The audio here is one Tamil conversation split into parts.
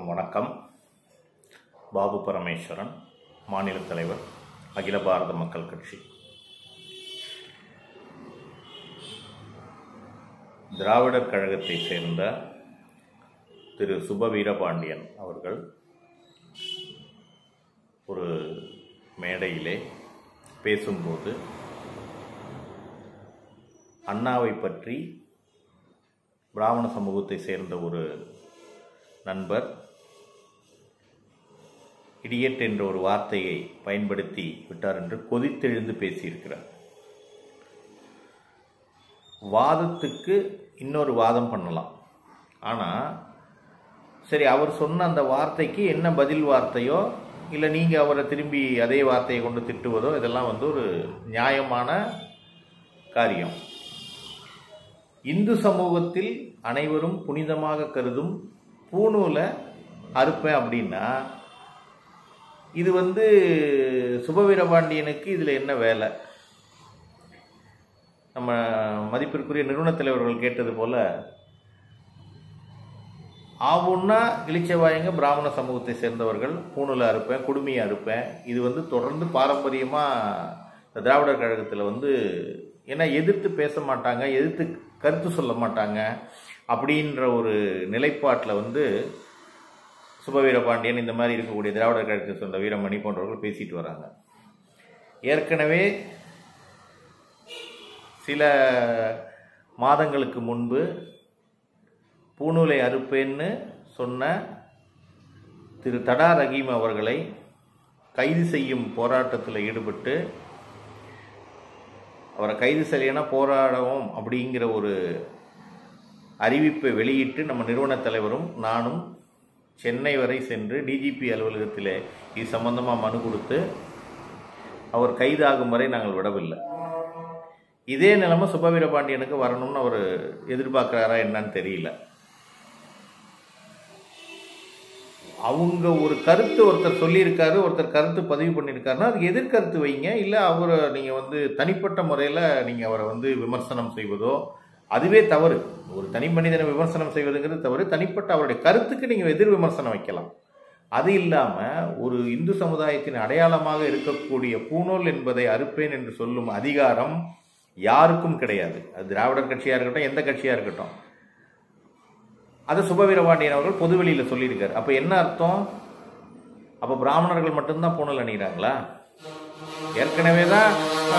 அனைவருக்கும் வணக்கம் பாபு பரமேஸ்வரன் மாநில தலைவர் அகில பாரத மக்கள் கட்சி திராவிடர் கழகத்தை சேர்ந்த திரு சுப வீரபாண்டியன் அவர்கள் ஒரு மேடையிலே பேசும்போது அண்ணாவை பற்றி பிராமண சமூகத்தை சேர்ந்த ஒரு நண்பர் இடியட் என்ற ஒரு வார்த்தையை பயன்படுத்தி விட்டார் என்று கொதித்தெழுந்து பேசியிருக்கிறார் வாதத்துக்கு இன்னொரு வாதம் பண்ணலாம் ஆனால் சரி அவர் சொன்ன அந்த வார்த்தைக்கு என்ன பதில் வார்த்தையோ இல்லை நீங்கள் அவரை திரும்பி அதே வார்த்தையை கொண்டு திட்டுவதோ இதெல்லாம் வந்து ஒரு நியாயமான காரியம் இந்து சமூகத்தில் அனைவரும் புனிதமாக கருதும் பூணூலை அறுப்பேன் அப்படின்னா இது வந்து சுபவீரபாண்டியனுக்கு இதில் என்ன வேலை நம்ம மதிப்பிற்குரிய நிறுவனத் தலைவர்கள் கேட்டது போல ஆவுன்னா இளிச்சவாயங்க பிராமண சமூகத்தை சேர்ந்தவர்கள் பூணூலை அறுப்பேன் குடுமையை அறுப்பேன் இது வந்து தொடர்ந்து பாரம்பரியமாக திராவிடர் கழகத்தில் வந்து ஏன்னா எதிர்த்து பேச மாட்டாங்க எதிர்த்து கருத்து சொல்ல மாட்டாங்க அப்படின்ற ஒரு நிலைப்பாட்டில் வந்து சுபவீரபாண்டியன் இந்த மாதிரி இருக்கக்கூடிய திராவிடர் கழகத்தை சொந்த வீரமணி போன்றவர்கள் பேசிட்டு வராங்க ஏற்கனவே சில மாதங்களுக்கு முன்பு பூணூலை அறுப்பேன்னு சொன்ன திரு தடா ரஹீம் அவர்களை கைது செய்யும் போராட்டத்தில் ஈடுபட்டு அவரை கைது செய்யலைன்னா போராடவும் அப்படிங்கிற ஒரு அறிவிப்பை வெளியிட்டு நம்ம நிறுவனத் தலைவரும் நானும் சென்னை வரை சென்று டிஜிபி அலுவலகத்தில் இது சம்பந்தமாக மனு கொடுத்து அவர் கைதாகும் வரை நாங்கள் விடவில்லை இதே நிலைமை சுபவீரபாண்டியனுக்கு வரணும்னு அவர் எதிர்பார்க்குறாரா என்னன்னு தெரியல அவங்க ஒரு கருத்து ஒருத்தர் சொல்லியிருக்காரு ஒருத்தர் கருத்து பதிவு பண்ணியிருக்காருன்னா அதுக்கு எதிர்கருத்து வைங்க இல்லை அவரை நீங்கள் வந்து தனிப்பட்ட முறையில் நீங்கள் அவரை வந்து விமர்சனம் செய்வதோ அதுவே தவறு ஒரு தனி மனிதனை விமர்சனம் செய்வதுங்கிறது தவறு தனிப்பட்ட அவருடைய கருத்துக்கு நீங்கள் எதிர் விமர்சனம் வைக்கலாம் அது இல்லாமல் ஒரு இந்து சமுதாயத்தின் அடையாளமாக இருக்கக்கூடிய பூணூல் என்பதை அறுப்பேன் என்று சொல்லும் அதிகாரம் யாருக்கும் கிடையாது அது திராவிடர் கட்சியாக இருக்கட்டும் எந்த கட்சியாக இருக்கட்டும் அதை சுபவீரபாண்டியன் அவர்கள் பொதுவெளியில் சொல்லியிருக்காரு அப்போ என்ன அர்த்தம் அப்போ பிராமணர்கள் மட்டும்தான் பூணல் அணிகிறாங்களா ஏற்கனவே தான்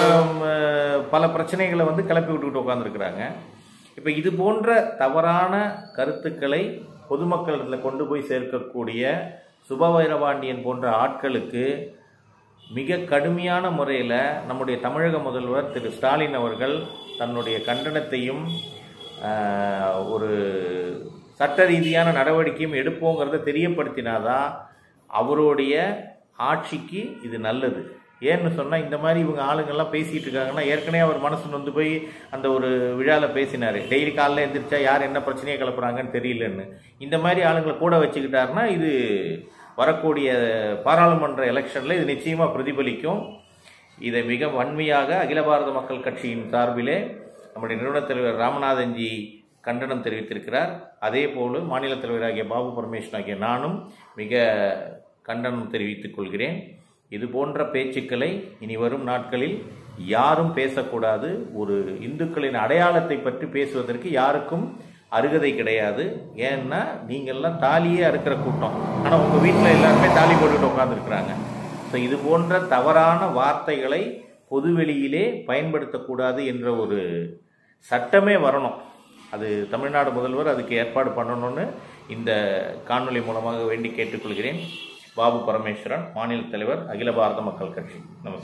பல பிரச்சனைகளை வந்து கிளப்பி விட்டுக்கிட்டு உட்காந்துருக்குறாங்க இப்போ இது போன்ற தவறான கருத்துக்களை பொதுமக்களிடத்தில் கொண்டு போய் சேர்க்கக்கூடிய சுபவீரபாண்டியன் போன்ற ஆட்களுக்கு மிக கடுமையான முறையில் நம்முடைய தமிழக முதல்வர் திரு ஸ்டாலின் அவர்கள் தன்னுடைய கண்டனத்தையும் ஒரு சட்ட ரீதியான நடவடிக்கையும் எடுப்போங்கிறத தெரியப்படுத்தினாதான் அவருடைய ஆட்சிக்கு இது நல்லது ஏன்னு சொன்னால் இந்த மாதிரி இவங்க ஆளுங்கள்லாம் பேசிகிட்டு இருக்காங்கன்னா ஏற்கனவே அவர் மனசு வந்து போய் அந்த ஒரு விழாவில் பேசினார் டெய்லி காலையில் எழுந்திரிச்சா யார் என்ன பிரச்சனையை கிளப்புறாங்கன்னு தெரியலன்னு இந்த மாதிரி ஆளுங்களை கூட வச்சுக்கிட்டாருன்னா இது வரக்கூடிய பாராளுமன்ற எலெக்ஷனில் இது நிச்சயமாக பிரதிபலிக்கும் இதை மிக வன்மையாக அகில பாரத மக்கள் கட்சியின் சார்பிலே நம்முடைய நிறுவனத் தலைவர் ராமநாதன்ஜி கண்டனம் தெரிவித்திருக்கிறார் அதே போல் மாநில தலைவராகிய பாபு பரமேஸ்வரன் ஆகிய நானும் மிக கண்டனம் தெரிவித்துக் கொள்கிறேன் இது போன்ற பேச்சுக்களை இனி வரும் நாட்களில் யாரும் பேசக்கூடாது ஒரு இந்துக்களின் அடையாளத்தை பற்றி பேசுவதற்கு யாருக்கும் அருகதை கிடையாது ஏன்னா நீங்கள்லாம் தாலியே அறுக்கிற கூட்டம் ஆனால் உங்கள் வீட்டில் எல்லாருமே தாலி போட்டுக்கிட்டு உட்காந்துருக்குறாங்க ஸோ இது போன்ற தவறான வார்த்தைகளை பொதுவெளியிலே பயன்படுத்தக்கூடாது என்ற ஒரு சட்டமே வரணும் அது தமிழ்நாடு முதல்வர் அதுக்கு ஏற்பாடு பண்ணணும்னு இந்த காணொலி மூலமாக வேண்டி கேட்டுக்கொள்கிறேன் பாபு பரமேஸ்வரன் மாநில தலைவர் அகில பாரத மக்கள் கட்சி நமஸ்காரம்